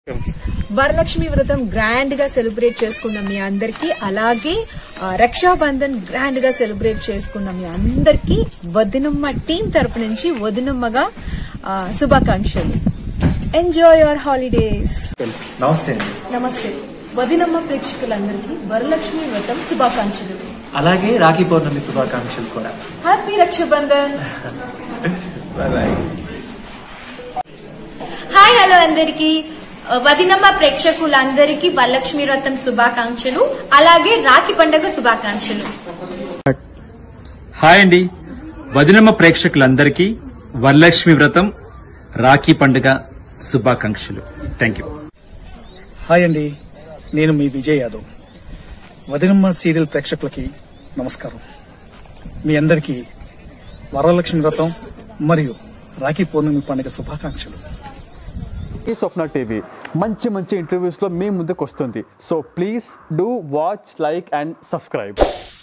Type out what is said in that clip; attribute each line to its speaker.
Speaker 1: వరలక్ష్మి వ్రతం గ్రాండ్ గా సెలబ్రేట్ చేసుకున్న మీ అందరికి అలాగే ఆ, రక్షాబంధన్ గ్రాండ్ గా సెలబ్రేట్ చేసుకున్న మీ అందరికి వదినమ్మ టీం తరపు నుంచి వదినమ్మగా ఆ, శుభాకాంక్షలు ఎంజాయ్ యువర్ హాలిడేస్
Speaker 2: నమస్తే అండి
Speaker 1: నమస్తే వదినమ్మ ప్రేక్షకులందరికీ వరలక్ష్మి వ్రతం శుభాకాంక్షలు
Speaker 2: అలాగే రాఖీ పౌర్ణమి శుభాకాంక్షలు కూడా
Speaker 1: happy Rakshabandhan
Speaker 2: bye bye
Speaker 3: hi hello అందరికి వదినమ్మ ప్రేక్షకులందరికీ వరలక్ష్మి వ్రతం శుభాకాంక్షలు అలాగే రాఖీ పండుగ శుభాకాంక్షలు
Speaker 4: హాయ్ అండి వదినమ్మ ప్రేక్షకులందరికీ వరలక్ష్మి వ్రతం రాఖీ పండుగ శుభాకాంక్షలు థ్యాంక్ యూ
Speaker 5: హాయ్ అండి నేను మీ విజయ్ యాదవ్ వదినమ్మ సీరియల్ ప్రేక్షకులకి నమస్కారం మీ అందరికీ వరలక్ష్మి వ్రతం మరియు రాఖీ పౌర్ణమి పండుగ శుభాకాంక్షలు
Speaker 6: ఈ స్వప్న టీవీ మంచి మంచి ఇంటర్వ్యూస్లో మీ ముందుకు వస్తుంది so please do watch like and subscribe